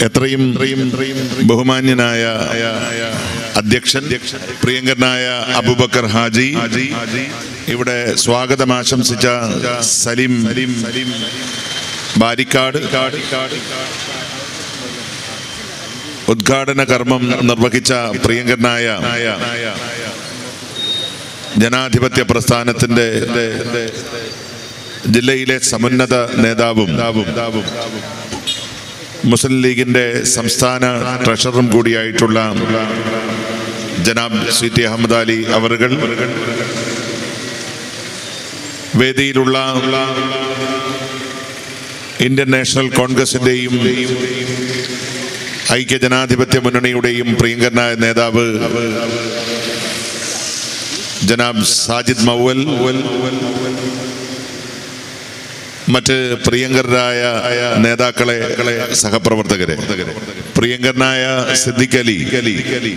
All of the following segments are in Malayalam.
എത്രയും ബഹുമാന്യനായ അധ്യക്ഷൻ പ്രിയങ്കരനായ അബുബക്കർ ഹാജി ഇവിടെ സ്വാഗതം ആശംസിച്ച സലിം ബാരിക്കാട് ഉദ്ഘാടന കർമ്മം നിർവഹിച്ച പ്രിയങ്കരനായ ജനാധിപത്യ പ്രസ്ഥാനത്തിന്റെ ജില്ലയിലെ സമുന്നത നേതാവും മുസ്ലിം ലീഗിന്റെ സംസ്ഥാന ട്രഷററും കൂടിയായിട്ടുള്ള ജനാബ് സി ടി അഹമ്മദ് അലി അവറുകൾ വേദിയിലുള്ള ഇന്ത്യൻ നാഷണൽ കോൺഗ്രസിന്റെയും ഐക്യ ജനാധിപത്യ മുന്നണിയുടെയും പ്രിയങ്കരനായ നേതാവ് ജനാബ് സാജിദ് മൗവൽ മറ്റ് പ്രിയങ്കരായ നേതാക്കളെ സഹപ്രവർത്തകരെ പ്രിയങ്കരനായ സിദ്ദിഖ് അലി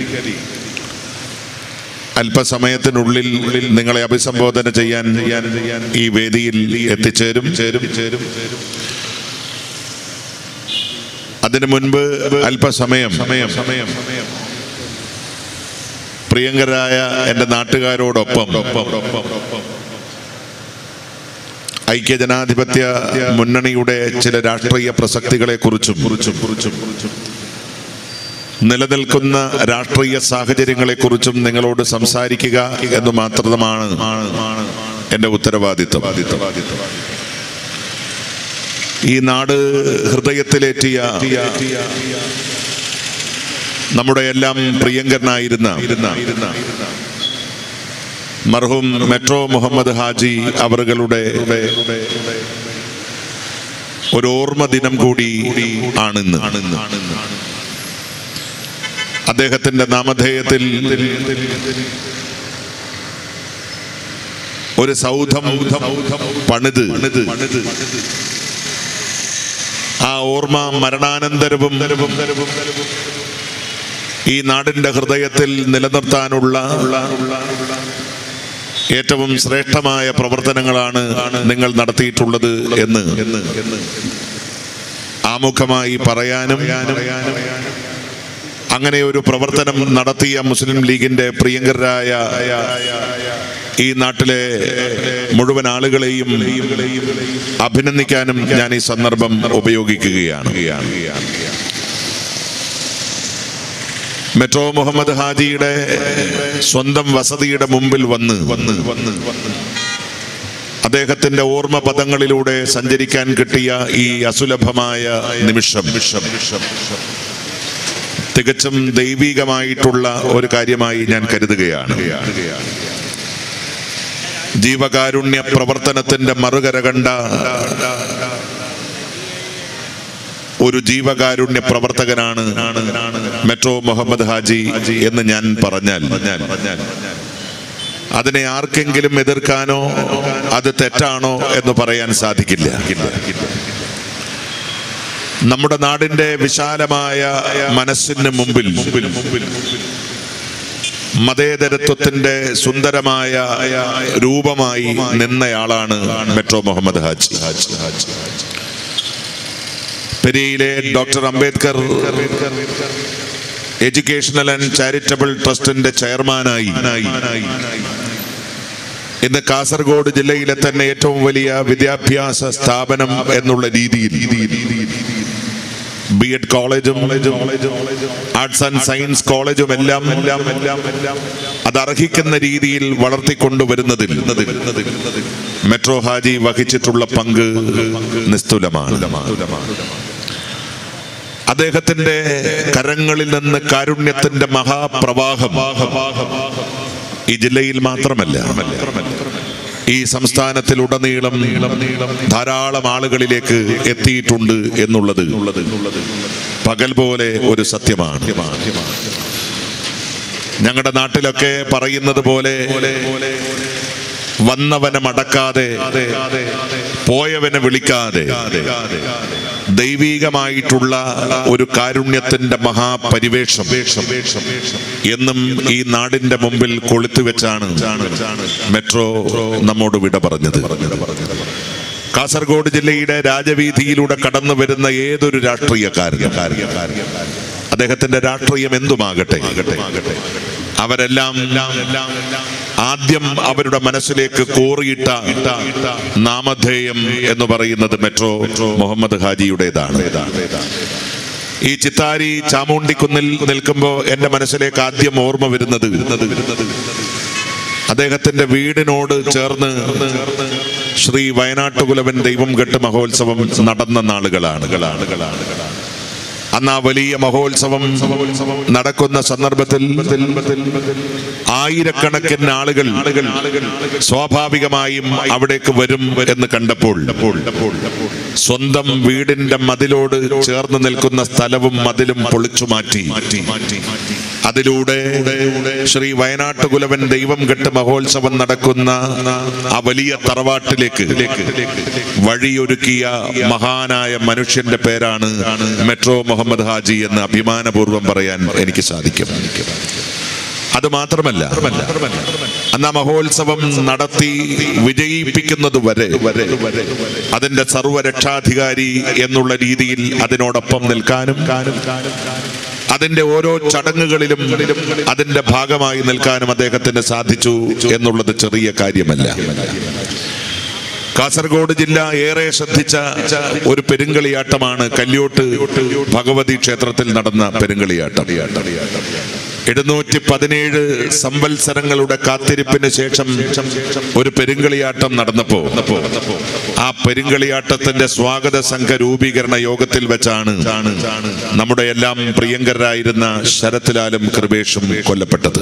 അല്പസമയത്തിനുള്ളിൽ നിങ്ങളെ അഭിസംബോധന ചെയ്യാൻ ഈ വേദിയിൽ എത്തിച്ചേരും ചേരും ചേരും അതിനു മുൻപ് അല്പസമയം സമയം സമയം പ്രിയങ്കരായ എൻ്റെ നാട്ടുകാരോടൊപ്പം ഐക്യജനാധിപത്യ മുന്നണിയുടെ ചില രാഷ്ട്രീയ പ്രസക്തികളെ കുറിച്ചും കുറിച്ചും കുറിച്ചും നിലനിൽക്കുന്ന രാഷ്ട്രീയ സാഹചര്യങ്ങളെ കുറിച്ചും നിങ്ങളോട് സംസാരിക്കുക എന്ന് മാത്രമാണ് എൻ്റെ ഉത്തരവാദിത്വം ഈ നാട് ഹൃദയത്തിലേറ്റിയ നമ്മുടെ എല്ലാം പ്രിയങ്കരനായിരുന്ന മർഹൂം മെട്രോ മുഹമ്മദ് ഹാജി അവറുകളുടെ ഒരു ഓർമ്മ ദിനം കൂടി ആണിന്ന് അദ്ദേഹത്തിന്റെ നാമധേയത്തിൽ ഒരു സൗധം പണിത് ആ ഓർമ്മ മരണാനന്തരവും ഈ നാടിന്റെ ഹൃദയത്തിൽ നിലനിർത്താനുള്ള ഏറ്റവും ശ്രേഷ്ഠമായ പ്രവർത്തനങ്ങളാണ് നിങ്ങൾ നടത്തിയിട്ടുള്ളത് എന്ന് ആമുഖമായി പറയാനും അങ്ങനെ ഒരു പ്രവർത്തനം നടത്തിയ മുസ്ലിം ലീഗിന്റെ പ്രിയങ്കരായ ഈ നാട്ടിലെ മുഴുവൻ ആളുകളെയും അഭിനന്ദിക്കാനും ഞാൻ ഈ സന്ദർഭം ഉപയോഗിക്കുകയാണ് മെട്രോ മുഹമ്മദ് ഹാജിയുടെ സ്വന്തം വസതിയുടെ മുമ്പിൽ വന്ന് വന്ന് വന്ന് അദ്ദേഹത്തിന്റെ ഓർമ്മ പദങ്ങളിലൂടെ സഞ്ചരിക്കാൻ കിട്ടിയ ഈ അസുലഭമായ നിമിഷം തികച്ചും ദൈവികമായിട്ടുള്ള ഒരു കാര്യമായി ഞാൻ കരുതുകയാണ് ജീവകാരുണ്യ പ്രവർത്തനത്തിന്റെ മറുകര കണ്ട ഒരു ജീവകാരുണ്യ പ്രവർത്തകനാണ് മെട്രോ മുഹമ്മദ് ഹാജി എന്ന് ഞാൻ പറഞ്ഞാൽ അതിനെ ആർക്കെങ്കിലും എതിർക്കാനോ അത് തെറ്റാണോ എന്ന് പറയാൻ സാധിക്കില്ല നമ്മുടെ നാടിന്റെ വിശാലമായ മനസ്സിന് മുമ്പിൽ മതേതരത്വത്തിന്റെ സുന്ദരമായ രൂപമായി നിന്നയാളാണ് മെട്രോ മുഹമ്മദ് ഹാജി പെരിയയിലെ doctor Ambedkar educational and charitable ട്രസ്റ്റിന്റെ ചെയർമാനായി ഇന്ന് കാസർഗോഡ് ജില്ലയിലെ തന്നെ ഏറ്റവും വലിയ വിദ്യാഭ്യാസ സ്ഥാപനം എന്നുള്ള രീതിയിൽ ബി എഡ് കോളേജും ആർട്സ് ആൻഡ് സയൻസ് കോളേജും എല്ലാം എല്ലാം എല്ലാം എല്ലാം അത് അർഹിക്കുന്ന രീതിയിൽ വളർത്തിക്കൊണ്ടുവരുന്നതിൽ മെട്രോ ഹാജി വഹിച്ചിട്ടുള്ള പങ്ക് നിസ്തുലമാണ് അദ്ദേഹത്തിന്റെ കരങ്ങളിൽ നിന്ന് കാരുണ്യത്തിന്റെ മഹാപ്രവാഹം ഈ ജില്ലയിൽ മാത്രമല്ല ഈ സംസ്ഥാനത്തിലുടനീളം ധാരാളം ആളുകളിലേക്ക് എത്തിയിട്ടുണ്ട് എന്നുള്ളത് പകൽ പോലെ ഒരു സത്യമാണ് ഞങ്ങളുടെ നാട്ടിലൊക്കെ പറയുന്നത് പോലെ വന്നവനെ മടക്കാതെ പോയവനെ വിളിക്കാതെ ദൈവീകമായിട്ടുള്ള ഒരു കാരുണ്യത്തിന്റെ മഹാപരിവേഷം എന്നും ഈ നാടിന്റെ മുമ്പിൽ കൊളുത്തുവെച്ചാണ് മെട്രോ നമ്മോട് വിട പറഞ്ഞത് കാസർഗോഡ് ജില്ലയുടെ രാജവീതിയിലൂടെ കടന്നു വരുന്ന ഏതൊരു രാഷ്ട്രീയക്കാരനും അദ്ദേഹത്തിന്റെ രാഷ്ട്രീയം എന്തുമാകട്ടെ അവരെല്ലാം ആദ്യം അവരുടെ മനസ്സിലേക്ക് കോറിയിട്ട നാമധേയം എന്ന് പറയുന്നത് മെട്രോ മുഹമ്മദ് ഹാജിയുടേതാണ് ഈ ചിത്താരി ചാമുണ്ടിക്കുന്നിൽ നിൽക്കുമ്പോൾ എന്റെ മനസ്സിലേക്ക് ആദ്യം ഓർമ്മ വരുന്നത് അദ്ദേഹത്തിന്റെ വീടിനോട് ചേർന്ന് ശ്രീ വയനാട്ടുകുലവൻ ദൈവം കെട്ട് മഹോത്സവം നടന്ന നാളുകളാണ് അന്ന് ആ വലിയ മഹോത്സവം നടക്കുന്ന സന്ദർഭത്തിൽ ആയിരക്കണക്കിന് ആളുകൾ സ്വാഭാവികമായും അവിടേക്ക് വരും എന്ന് കണ്ടപ്പോൾ സ്വന്തം വീടിന്റെ മതിലോട് ചേർന്ന് നിൽക്കുന്ന സ്ഥലവും മതിലും പൊളിച്ചു മാറ്റി അതിലൂടെ ശ്രീ വയനാട്ടുകുലവൻ ദൈവം കെട്ട് മഹോത്സവം നടക്കുന്ന ആ വലിയ തറവാട്ടിലേക്ക് വഴിയൊരുക്കിയ മഹാനായ മനുഷ്യന്റെ പേരാണ് മെട്രോ മുഹമ്മദ് ഹാജി എന്ന് അഭിമാനപൂർവ്വം പറയാൻ എനിക്ക് സാധിക്കും അത് മാത്രമല്ല അന്ന് ആ മഹോത്സവം നടത്തി വിജയിപ്പിക്കുന്നത് വരെ അതിന്റെ സർവരക്ഷാധികാരി എന്നുള്ള രീതിയിൽ അതിനോടൊപ്പം നിൽക്കാനും അതിന്റെ ഓരോ ചടങ്ങുകളിലും അതിന്റെ ഭാഗമായി നിൽക്കാനും അദ്ദേഹത്തിന് സാധിച്ചു എന്നുള്ളത് ചെറിയ കാര്യമല്ല കാസർഗോഡ് ജില്ല ഏറെ ശ്രദ്ധിച്ച ഒരു പെരുങ്കളിയാട്ടമാണ് കല്യോട്ട് ഭഗവതി ക്ഷേത്രത്തിൽ നടന്ന പെരുങ്കളിയാട്ടം എഴുന്നൂറ്റി പതിനേഴ് സംവത്സരങ്ങളുടെ കാത്തിരിപ്പിന് ശേഷം ഒരു പെരുങ്കളിയാട്ടം നടന്നപ്പോ ആ പെരുങ്കളിയാട്ടത്തിന്റെ സ്വാഗത സംഘ രൂപീകരണ യോഗത്തിൽ വെച്ചാണ് നമ്മുടെ എല്ലാം പ്രിയങ്കരായിരുന്ന ശരത്ലാലും കൃപേഷും കൊല്ലപ്പെട്ടത്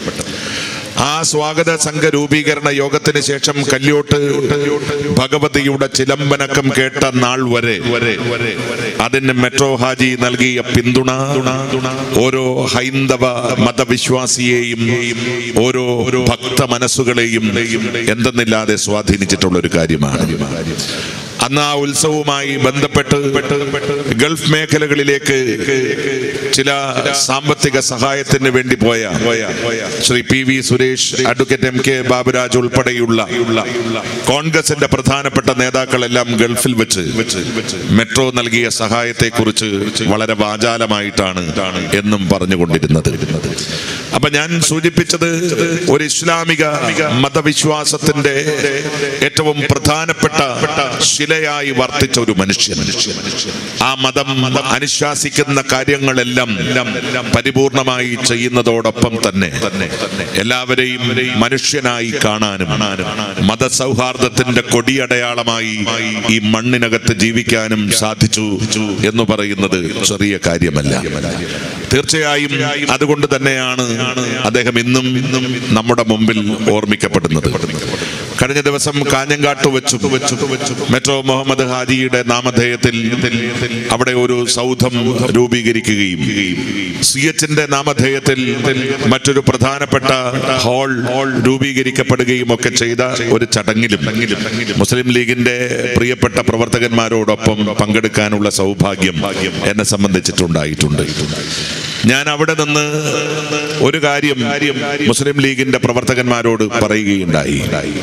ആ സ്വാഗത സംഘ രൂപീകരണ യോഗത്തിന് ശേഷം കല്യോട്ട് ഭഗവതിയുടെ ചിലമ്പനക്കം കേട്ട നാൾ വരെ അതിന് മെട്രോ ഹാജി നൽകിയ പിന്തുണ ഓരോ ഹൈന്ദവ മതവിശ്വാസിയെയും ഓരോ ഭക്ത മനസ്സുകളെയും എന്തെന്നില്ലാതെ സ്വാധീനിച്ചിട്ടുള്ള ഒരു കാര്യമാണ് അന്ന് ആ ഉത്സവവുമായി ബന്ധപ്പെട്ട് ഗൾഫ് മേഖലകളിലേക്ക് ചില സാമ്പത്തിക സഹായത്തിന് വേണ്ടി പോയ Shri P V Suresh advocate M K Baburaj ഉൾപ്പെടെയുള്ള കോൺഗ്രസിന്റെ പ്രധാനപ്പെട്ട നേതാക്കളെല്ലാം ഗൾഫിൽ വെച്ച് മെട്രോ നൽകിയ സഹായത്തെ കുറിച്ച് വളരെ വാചാലമായിട്ടാണ് എന്നും പറഞ്ഞുകൊണ്ടിരുന്നത് അപ്പൊ ഞാൻ സൂചിപ്പിച്ചത് ഒരു ഇസ്ലാമിക മതവിശ്വാസത്തിന്റെ ഏറ്റവും പ്രധാനപ്പെട്ട ശിലയായി വർത്തിച്ച ഒരു മനുഷ്യൻ ആ മതം അനുശാസിക്കുന്ന കാര്യങ്ങളെല്ലാം പരിപൂർണമായി ചെയ്യുന്നതോടൊപ്പം തന്നെ എല്ലാവരെയും മനുഷ്യനായി കാണാനും മതസൗഹാർദ്ദത്തിന്റെ കൊടിയടയാളമായി ഈ മണ്ണിനകത്ത് ജീവിക്കാനും സാധിച്ചു എന്ന് പറയുന്നത് ചെറിയ കാര്യമല്ല തീർച്ചയായും അതുകൊണ്ട് തന്നെയാണ് അദ്ദേഹം ഇന്നും ഇന്നും നമ്മുടെ മുമ്പിൽ ഓർമ്മിക്കപ്പെടുന്നത് കഴിഞ്ഞ ദിവസം കാഞ്ഞങ്കാട്ട് വെച്ചു മെട്രോ മുഹമ്മദ് ഹാജിയുടെ നാമധേയത്തിൽ അവിടെ ഒരു സൗധം രൂപീകരിക്കുകയും സി എച്ചിന്റെ നാമധേയത്തിൽ മറ്റൊരു പ്രധാനപ്പെട്ട ഹാൾ രൂപീകരിക്കപ്പെടുകയും ഒക്കെ ചെയ്ത ഒരു ചടങ്ങിലും മുസ്ലിം ലീഗിന്റെ പ്രിയപ്പെട്ട പ്രവർത്തകന്മാരോടൊപ്പം പങ്കെടുക്കാനുള്ള സൗഭാഗ്യം എന്നെ സംബന്ധിച്ചിട്ടുണ്ടായിട്ടുണ്ട് ഞാൻ അവിടെ നിന്ന് ഒരു കാര്യം മുസ്ലിം ലീഗിന്റെ പ്രവർത്തകന്മാരോട് പറയുകയുണ്ടായി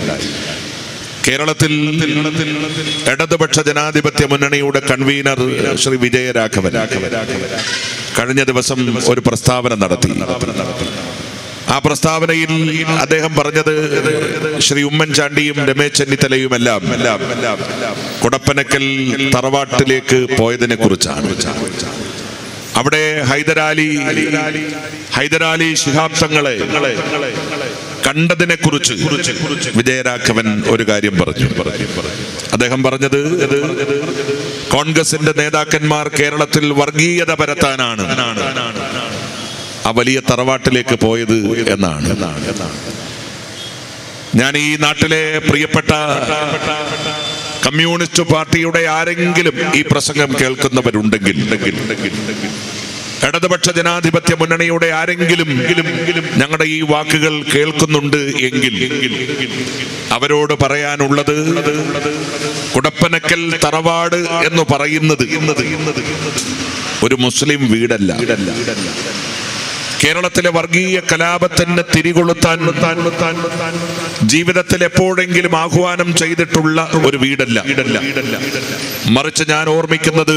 കേരളത്തിൽ ഇടതുപക്ഷ ജനാധിപത്യ മുന്നണിയുടെ കൺവീനർ ശ്രീ വിജയരാഘവൻ കഴിഞ്ഞ ദിവസം ഒരു പ്രസ്താവന നടത്തി ആ പ്രസ്താവനയിൽ അദ്ദേഹം പറഞ്ഞത് ശ്രീ ഉമ്മൻചാണ്ടിയും രമേശ് ചെന്നിത്തലയും എല്ലാം കുടപ്പനക്കൽ തറവാട്ടിലേക്ക് പോയതിനെ കുറിച്ചാണ് അവിടെ ഹൈദരാലി ഹൈദരാലി ശിഹാബ് തങ്ങളെ കണ്ടതിനെ കുറിച്ച് വിജയരാഘവൻ ഒരു കാര്യം പറഞ്ഞു അദ്ദേഹം പറഞ്ഞത് കോൺഗ്രസിന്റെ നേതാക്കന്മാർ കേരളത്തിൽ വർഗീയത പരത്താനാണ് ആ വലിയ തറവാട്ടിലേക്ക് പോയത് എന്നാണ് ഞാൻ ഈ നാട്ടിലെ പ്രിയപ്പെട്ട കമ്മ്യൂണിസ്റ്റ് പാർട്ടിയുടെ ആരെങ്കിലും ഈ പ്രസംഗം കേൾക്കുന്നവരുണ്ടെങ്കിൽ ഇടതുപക്ഷ ജനാധിപത്യ മുന്നണിയുടെ ആരെങ്കിലും ഞങ്ങളുടെ ഈ വാക്കുകൾ കേൾക്കുന്നുണ്ട് എങ്കിൽ അവരോട് പറയാനുള്ളത് കുടപ്പനക്കൽ തറവാട് എന്ന് പറയുന്നത് ഒരു മുസ്ലിം വീടല്ല കേരളത്തിലെ വർഗീയ കലാപത്തിന് തിരികൊളുത്താൻ ജീവിതത്തിൽ എപ്പോഴെങ്കിലും ആഹ്വാനം ചെയ്തിട്ടുള്ള ഒരു വീടല്ല മറിച്ച് ഞാൻ ഓർമ്മിക്കുന്നത്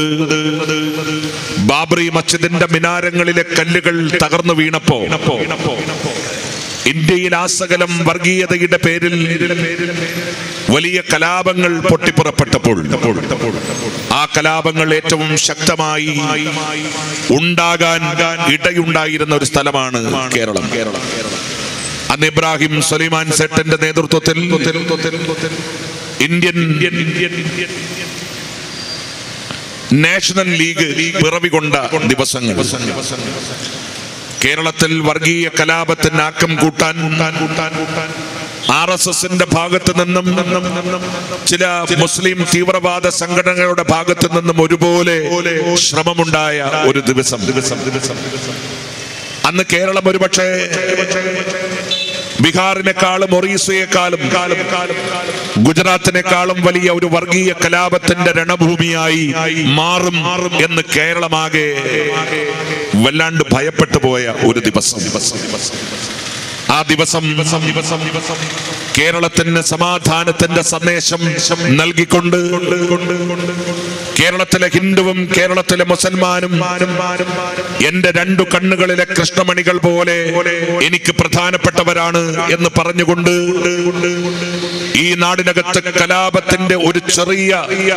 ബാബറി മസ്ജിദിന്റെ മിനാരങ്ങളിലെ കല്ലുകൾ തകർന്നു വീണപ്പോ ഇന്ത്യയിൽ ആസകലം വർഗീയതയുടെ പേരിൽ വലിയ കലാപങ്ങൾ പൊട്ടിപ്പുറപ്പെട്ടപ്പോൾ ആ കലാപങ്ങൾ ഏറ്റവും ശക്തമായി ഉണ്ടാകാൻ ഇടയുണ്ടായിരുന്ന ഒരു സ്ഥലമാണ് കേരളം അന്ന് ഇബ്രാഹിം സലീമാൻ സെട്ടന്റെ നേതൃത്വത്തിൽ ഇന്ത്യൻ നാഷണൽ ലീഗ് പിറവികൊണ്ട ദിവസങ്ങൾ കേരളത്തിൽ വർഗീയ കലാപത്തിന് ആക്കം കൂട്ടാൻ ആർ എസ് എസിന്റെ ഭാഗത്ത് നിന്നും ചില മുസ്ലിം തീവ്രവാദ സംഘടനകളുടെ ഭാഗത്ത് നിന്നും ഒരുപോലെ ശ്രമമുണ്ടായ ഒരു ദിവസം ദിവസം ദിവസം അന്ന് കേരളം ഒരുപക്ഷെ ബീഹാറിനെക്കാളും ഒറീസയെക്കാളും കാലം കാലം ഗുജറാത്തിനെക്കാളും വലിയ ഒരു വർഗീയ കലാപത്തിന്റെ രണഭൂമിയായി മാറും എന്ന് കേരളമാകെ വല്ലാണ്ട് ഭയപ്പെട്ടു പോയ ഒരു ദിവസം ആ ദിവസം കേരളത്തിന് സമാധാനത്തിന്റെ സന്ദേശം നൽകിക്കൊണ്ട് കേരളത്തിലെ ഹിന്ദുവും കേരളത്തിലെ മുസൽമാനും എന്റെ രണ്ടു കണ്ണുകളിലെ കൃഷ്ണമണികൾ പോലെ എനിക്ക് പ്രധാനപ്പെട്ടവരാണ് എന്ന് പറഞ്ഞുകൊണ്ട് ഈ നാടിനകത്ത് കലാപത്തിന്റെ ഒരു ചെറിയ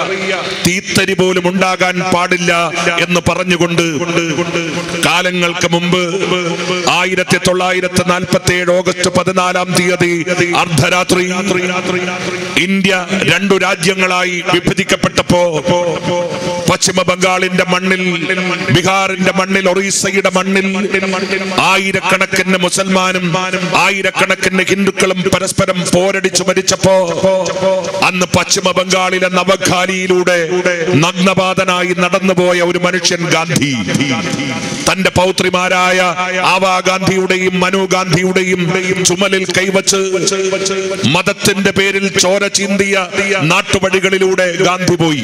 തീത്തരി പോലും ഉണ്ടാകാൻ പാടില്ല എന്ന് പറഞ്ഞുകൊണ്ട് കാലങ്ങൾക്ക് മുമ്പ് ആയിരത്തി തൊള്ളായിരത്തി നാൽപ്പത്തി ഏഴ് ഓഗസ്റ്റ് പതിനാലാം തീയതി അർദ്ധരാത്രി ഇന്ത്യ രണ്ടു രാജ്യങ്ങളായി വിഭജിക്കപ്പെട്ടപ്പോ പശ്ചിമ ബംഗാളിന്റെ മണ്ണിൽ ബീഹാറിന്റെ മണ്ണിൽ ഒറീസയുടെ മണ്ണിൽ ആയിരക്കണക്കിന് മുസൽമാനും ആയിരക്കണക്കിന് ഹിന്ദുക്കളും പരസ്പരം പോരടിച്ചു മരിച്ചപ്പോ അന്ന് പശ്ചിമ ബംഗാളിലെ നവഖാലിയിലൂടെ നഗ്നപാതനായി നടന്നുപോയ ഒരു മനുഷ്യൻ ഗാന്ധി തന്റെ പൗത്രിമാരായ ആവാ ഗാന്ധിയുടെയും മനു ഗാന്ധിയുടെയും ചുമലിൽ കൈവച്ച് മതത്തിന്റെ പേരിൽ ചോര ചീന്തിയ നാട്ടുവഴികളിലൂടെ ഗാന്ധി പോയി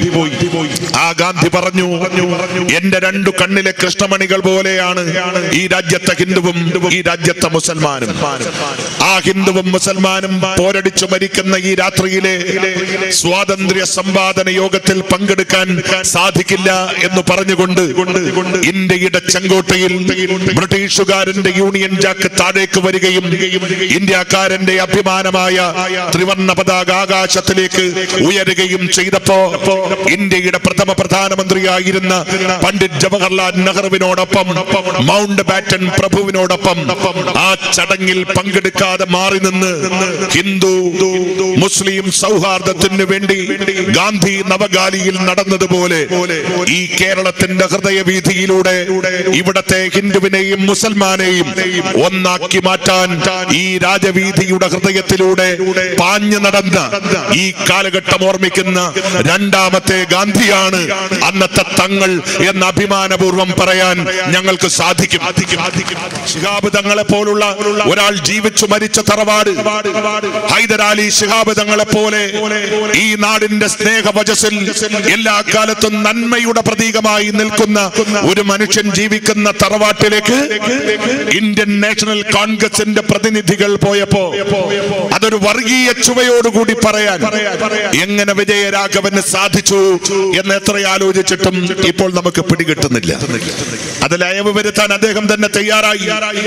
ആ ഗാന്ധി പറഞ്ഞു എന്റെ രണ്ടു കണ്ണിലെ കൃഷ്ണമണികൾ പോലെയാണ് ഈ രാജ്യത്തെ ഹിന്ദുവും ഈ രാജ്യത്തെ മുസൽമാനും ആ ഹിന്ദുവും മുസൽമാനും പോരടിച്ചു മരിക്കുന്ന ഈ രാത്രിയിലെ സ്വാതന്ത്ര്യ സമ്പാദന യോഗത്തിൽ പങ്കെടുക്കാൻ സാധിക്കില്ല എന്ന് പറഞ്ഞുകൊണ്ട് ഇന്ത്യയുടെ ചെങ്കോട്ടയിൽ ബ്രിട്ടീഷുകാരന്റെ യൂണിയൻ ജാക്ക് താഴേക്ക് വരികയും ഇന്ത്യക്കാരന്റെ അഭിമാനമായ ത്രിവർണ പതാക ആകാശത്തിലേക്ക് ഉയരുകയും ചെയ്തപ്പോ ഇന്ത്യയുടെ പ്രഥമ പ്രധാനമന്ത്രിയായിരുന്ന പണ്ഡിറ്റ് ജവഹർലാൽ നെഹ്റുവിനോടൊപ്പം മൗണ്ട് ബാറ്റൻ പ്രഭുവിനോടൊപ്പം ആ ചടങ്ങിൽ പങ്കെടുക്കാതെ മാറി നിന്ന് ഹിന്ദു മുസ്ലിം സൗഹാർദ്ദത്തിന് വേണ്ടി ഗാന്ധി നവഗാലിയിൽ നടന്നതുപോലെ ഈ കേരളത്തിന്റെ ഹൃദയവീതിയിലൂടെ ഇവിടത്തെ ഹിന്ദുവിനെയും മുസൽമാനെയും ഒന്നാക്കി മാറ്റാൻ ഈ രാജവീതിയുടെ ഹൃദയത്തിലൂടെ പാഞ്ഞു നടന്ന ഈ കാലഘട്ടം ഓർമ്മിക്കുന്ന രണ്ടാമത്തെ ഗാന്ധിയാണ് അന്നത്തെ തങ്ങൾ എന്ന് അഭിമാനപൂർവ്വം പറയാൻ ഞങ്ങൾക്ക് സാധിക്കും ശിഹാബ് തങ്ങളെ പോലുള്ള ഒരാൾ ജീവിച്ചു മരിച്ച തറവാട് ഹൈദരാലി ശിഹാബ് തങ്ങളെ പോലെ ഈ നാടിന്റെ സ്നേഹവചസിൽ എല്ലാ കാലത്തും നന്മയുടെ പ്രതീകമായി നിൽക്കുന്ന ഒരു മനുഷ്യൻ ജീവിക്കുന്ന തറവാട്ടിലേക്ക് ഇന്ത്യൻ നാഷണൽ കോൺഗ്രസിന്റെ പ്രതിനിധികൾ പോയപ്പോ അതൊരു വർഗീയ ചുവയോടുകൂടി പറയാൻ എങ്ങനെ വിജയരാഘവന് സാധിച്ചു എന്ന് എത്ര ആലോചിച്ചിട്ടും ഇപ്പോൾ നമുക്ക് പിടികിട്ടുന്നില്ല അതിൽ അയവ് വരുത്താൻ അദ്ദേഹം തന്നെ തയ്യാറായി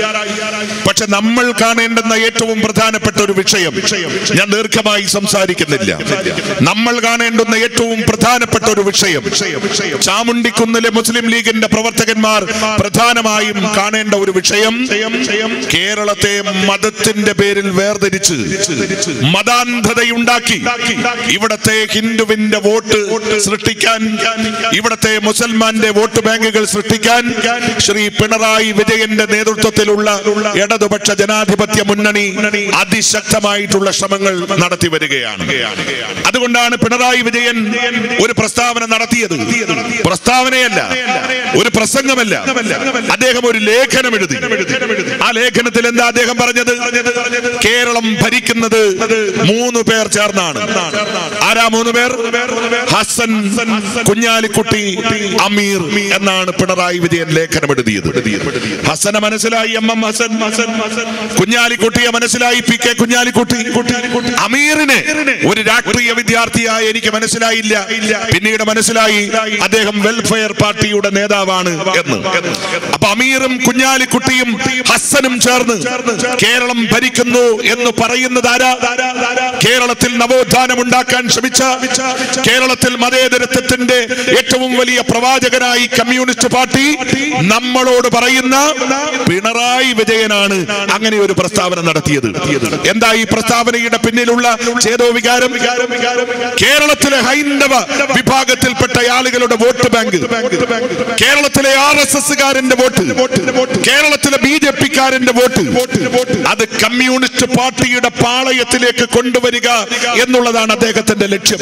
പക്ഷെ നമ്മൾ കാണേണ്ടുന്ന ഏറ്റവും പ്രധാനപ്പെട്ട ഒരു വിഷയം ഞാൻ ദീർഘമായി സംസാരിക്കുന്നില്ല നമ്മൾ കാണേണ്ടുന്ന ഏറ്റവും പ്രധാനപ്പെട്ട ഒരു വിഷയം ചാമുണ്ടിക്കുന്നിലെ മുസ്ലിം ലീഗിന്റെ പ്രവർത്തകന്മാർ പ്രധാനമായും കാണേണ്ട ഒരു വിഷയം കേരളത്തെ മതത്തിന്റെ പേരിൽ വേർതിരിച്ച് മതാന്ധതയുണ്ടാക്കി ഇവിടത്തെ ഹിന്ദുവിന്റെ വോട്ട് സൃഷ്ടിക്കാൻ ഇവിടത്തെ മുസൽമാന്റെ വോട്ട് ബാങ്കുകൾ സൃഷ്ടിക്കാൻ ശ്രീ പിണറായി വിജയന്റെ നേതൃത്വത്തിലുള്ള ഇടതുപക്ഷ ജനാധിപത്യ മുന്നണി അതിശക്തമായിട്ടുള്ള ശ്രമങ്ങൾ നടത്തി വരികയാണ് അതുകൊണ്ടാണ് പിണറായി വിജയൻ ഒരു പ്രസ്താവന നടത്തിയത് പ്രസ്താവനയല്ല ഒരു പ്രസംഗമല്ല അദ്ദേഹം ഒരു ലേഖനം എഴുതി ആ ലേഖനത്തിൽ എന്താ അദ്ദേഹം പറഞ്ഞത് കേരളം ഭരിക്കുന്നത് മൂന്ന് പേർ ചേർന്നാണ് ആരാ മൂന്ന് പേർ ഹസൻ കുഞ്ഞാ കുഞ്ഞാലിക്കുട്ടി അമീർ എന്നാണ് പിണറായി വിജയൻ ലേഖനം എഴുതിയത് ഹസനെ മനസ്സിലായി എം എം ഹസൻ ഹസൻ കുഞ്ഞാലിക്കുട്ടിയെ മനസ്സിലായി പി കെ കുഞ്ഞാലിക്കുട്ടി അമീറിനെ ഒരു രാഷ്ട്രീയ വിദ്യാർത്ഥിയായ എനിക്ക് മനസ്സിലായില്ല പിന്നീട് മനസ്സിലായി അദ്ദേഹം വെൽഫെയർ പാർട്ടിയുടെ നേതാവാണ് എന്ന് അപ്പൊ അമീറും കുഞ്ഞാലിക്കുട്ടിയും ഹസനും ചേർന്ന് കേരളം ഭരിക്കുന്നു എന്ന് പറയുന്നത് ആരാ കേരളത്തിൽ നവോത്ഥാനം ഉണ്ടാക്കാൻ ശ്രമിച്ച കേരളത്തിൽ മതേതരത്വത്തിന്റെ ഏറ്റവും വലിയ പ്രവാചകനായി കമ്മ്യൂണിസ്റ്റ് പാർട്ടി നമ്മളോട് പറയുന്ന പിണറായി വിജയനാണ് അങ്ങനെ ഒരു പ്രസ്താവന നടത്തിയത് എന്താ ഈ പ്രസ്താവനയുടെ പിന്നിലുള്ള ചേതോ വികാരം കേരളത്തിലെ ഹൈന്ദവ വിഭാഗത്തിൽപ്പെട്ട ആളുകളുടെ വോട്ട് ബാങ്ക് കേരളത്തിലെ ആർ എസ് എസ്കാരന്റെ വോട്ട് കേരളത്തിലെ ബി ജെ പിക്കാരന്റെ വോട്ട് അത് കമ്മ്യൂണിസ്റ്റ് പാർട്ടിയുടെ പാളയത്തിലേക്ക് കൊണ്ടുവരിക എന്നുള്ളതാണ് അദ്ദേഹത്തിന്റെ ലക്ഷ്യം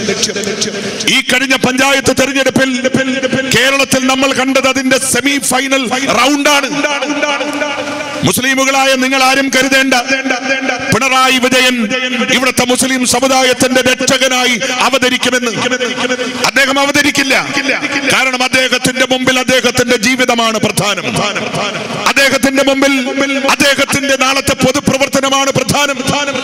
ഈ കഴിഞ്ഞ പഞ്ചായത്ത് തെരഞ്ഞെടുപ്പിൽ കേരളത്തിൽ നമ്മൾ കണ്ടത് അതിന്റെ സെമി ഫൈനൽ റൗണ്ടാണ് മുസ്ലിമുകളായ നിങ്ങൾ ആരും കരുതേണ്ട പിണറായി വിജയൻ ഇവിടുത്തെ മുസ്ലിം സമുദായത്തിന്റെ രക്ഷകനായി അവതരിക്കുമെന്ന് അദ്ദേഹം അവതരിക്കില്ല കാരണം അദ്ദേഹത്തിന്റെ മുമ്പിൽ അദ്ദേഹത്തിന്റെ ജീവിതമാണ് പ്രധാനം അദ്ദേഹത്തിന്റെ മുമ്പിൽ അദ്ദേഹത്തിന്റെ നാളത്തെ പൊതുപ്രവർത്തനമാണ് പ്രധാനം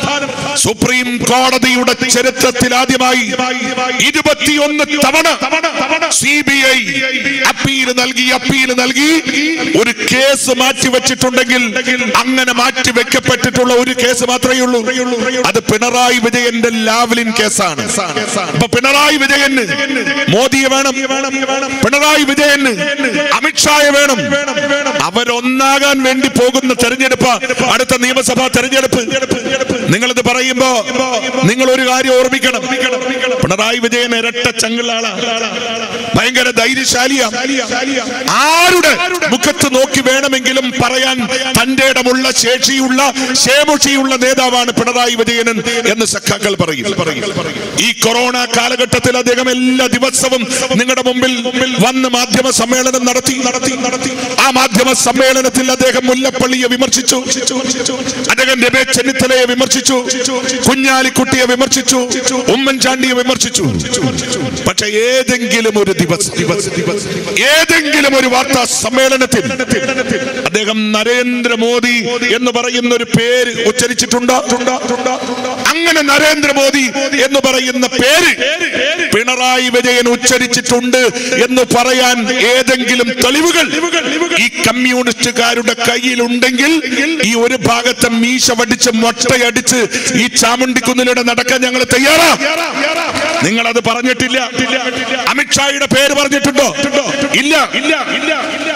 സുപ്രീം കോടതിയുടെ ചരിത്രത്തിൽ ആദ്യമായി ഇരുപത്തിയൊന്ന് തവണ സി ബി ഐ അപ്പീൽ നൽകി അപ്പീൽ നൽകി ഒരു കേസ് മാറ്റിവെച്ചിട്ടുണ്ടെങ്കിൽ അങ്ങനെ മാറ്റിവെക്കപ്പെട്ടിട്ടുള്ള ഒരു കേസ് മാത്രമേ ഉള്ളൂ അത് പിണറായി വിജയന്റെ ലാവ്ലിൻ കേസാണ് അപ്പൊ പിണറായി വിജയന് മോദിയെ വേണം പിണറായി വിജയന് അമിത്ഷായെ വേണം അവരൊന്നാകാൻ വേണ്ടി പോകുന്ന തെരഞ്ഞെടുപ്പ് അടുത്ത നിയമസഭാ തെരഞ്ഞെടുപ്പ് നിങ്ങളിത് പറയുമ്പോ നിങ്ങൾ ഒരു കാര്യം ഓർമ്മിക്കണം പിണറായി വിജയൻ ഇരട്ട ചങ്കുള്ള ഭയങ്കര ധൈര്യശാലിയാ ആരുടെ മുഖത്ത് നോക്കി വേണമെങ്കിലും പറയാൻ തന്റെ ഇടമുള്ള ശേഷിയുള്ള ശേമുഷിയുള്ള നേതാവാണ് പിണറായി വിജയൻ എന്ന് സഖാക്കൾ പറയും ഈ കൊറോണ കാലഘട്ടത്തിൽ അദ്ദേഹം എല്ലാ ദിവസവും നിങ്ങളുടെ മുമ്പിൽ വന്ന് മാധ്യമ സമ്മേളനം നടത്തി നടത്തി നടത്തി ആ മാധ്യമ സമ്മേളനത്തിൽ അദ്ദേഹം മുല്ലപ്പള്ളിയെ വിമർശിച്ചു അദ്ദേഹം രമേശ് ചെന്നിത്തലയെ വിമർശിച്ചു കുഞ്ഞാലിക്കുട്ടിയെ വിമർശിച്ചു ഉമ്മൻചാണ്ടിയെ വിമർശിച്ചു പക്ഷെ ഏതെങ്കിലും ഒരു ദിവസം ഏതെങ്കിലും ഒരു വാർത്താ സമ്മേളനത്തിൽ അദ്ദേഹം നരേന്ദ്രമോദി എന്ന് പറയുന്ന ഒരു പേര് ഉച്ചരിച്ചിട്ടുണ്ടോ അങ്ങനെ നരേന്ദ്രമോദി എന്ന് പറയുന്ന പേര് പിണറായി വിജയൻ ഉച്ചരിച്ചിട്ടുണ്ട് എന്ന് പറയാൻ ഏതെങ്കിലും തെളിവുകൾ ഈ കമ്മ്യൂണിസ്റ്റുകാരുടെ കയ്യിലുണ്ടെങ്കിൽ ഈ ഒരു ഭാഗത്തെ മീശ വടിച്ച് മൊട്ടയടിച്ച് ഈ ചാമുണ്ടിക്കുന്നിലൂടെ നടക്കാൻ ഞങ്ങൾ തയ്യാറാ നിങ്ങൾ അത് പറഞ്ഞിട്ടില്ല അമിത്ഷായുടെ പേര് പറഞ്ഞിട്ടുണ്ടോ ഇല്ല ഇല്ല ഇല്ല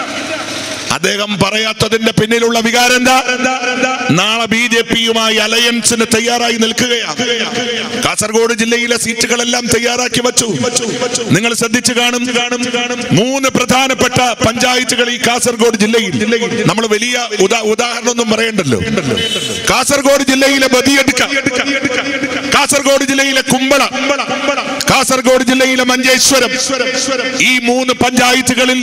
അദ്ദേഹം പറയാത്തതിന്റെ പിന്നിലുള്ള വികാരം എന്താ നാളെ ബി ജെ പിയുമായി അലയൻസിന് തയ്യാറായി നിൽക്കുകയാണ് കാസർഗോഡ് ജില്ലയിലെ സീറ്റുകളെല്ലാം തയ്യാറാക്കി വച്ചു നിങ്ങൾ ശ്രദ്ധിച്ചു കാണും മൂന്ന് പ്രധാനപ്പെട്ട പഞ്ചായത്തുകൾ ഈ കാസർഗോഡ് ജില്ലയിൽ നമ്മൾ വലിയ ഉദാ- ഉദാഹരണമൊന്നും പറയണ്ടല്ലോ കാസർഗോഡ് ജില്ലയിലെ ബദിയടുക്ക കാസർഗോഡ് ജില്ലയിലെ കുമ്പള കാസർഗോഡ് ജില്ലയിലെ മഞ്ചേശ്വരം ഈ മൂന്ന് പഞ്ചായത്തുകളിൽ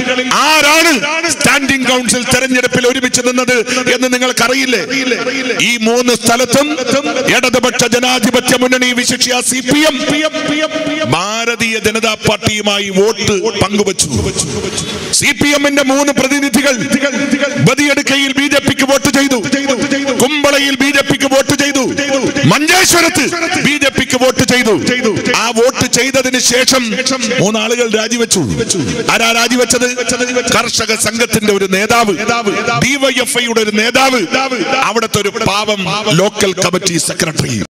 ആരാണ് സ്റ്റാൻഡിംഗ് കൗൺസിൽ തെരഞ്ഞെടുപ്പിൽ ഒരുമിച്ച് നിന്നത് എന്ന് നിങ്ങൾക്കറിയില്ലേ ഈ മൂന്ന് സ്ഥലത്തും ഇടതുപക്ഷ ജനാധിപത്യ മുന്നണി വിശിഷ്യ സി പി എം ഭാരതീയ ജനതാ പാർട്ടിയുമായി വോട്ട് പങ്കുവച്ചു സി പി എമ്മിന്റെ മൂന്ന് പ്രതിനിധികൾ ബദിയടുക്കയിൽ ബി ജെ പിക്ക് വോട്ട് ചെയ്തു കുമ്പളയിൽ ബി ജെ പിക്ക് വോട്ട് ചെയ്തു മഞ്ചേശ്വരത്ത് ബി ജെ പിക്ക് വോട്ട് ചെയ്തു ആ വോട്ട് ചെയ്തതിന് ശേഷം മൂന്നാളുകൾ രാജിവെച്ചു ആരാ രാജിവെച്ചത് കർഷക സംഘത്തിന്റെ ഒരു നേതാവ് ഡിവൈഎഫ്ഐയുടെ ഒരു നേതാവ് അവിടുത്തെ ഒരു പാവം ലോക്കൽ കമ്മിറ്റി സെക്രട്ടറി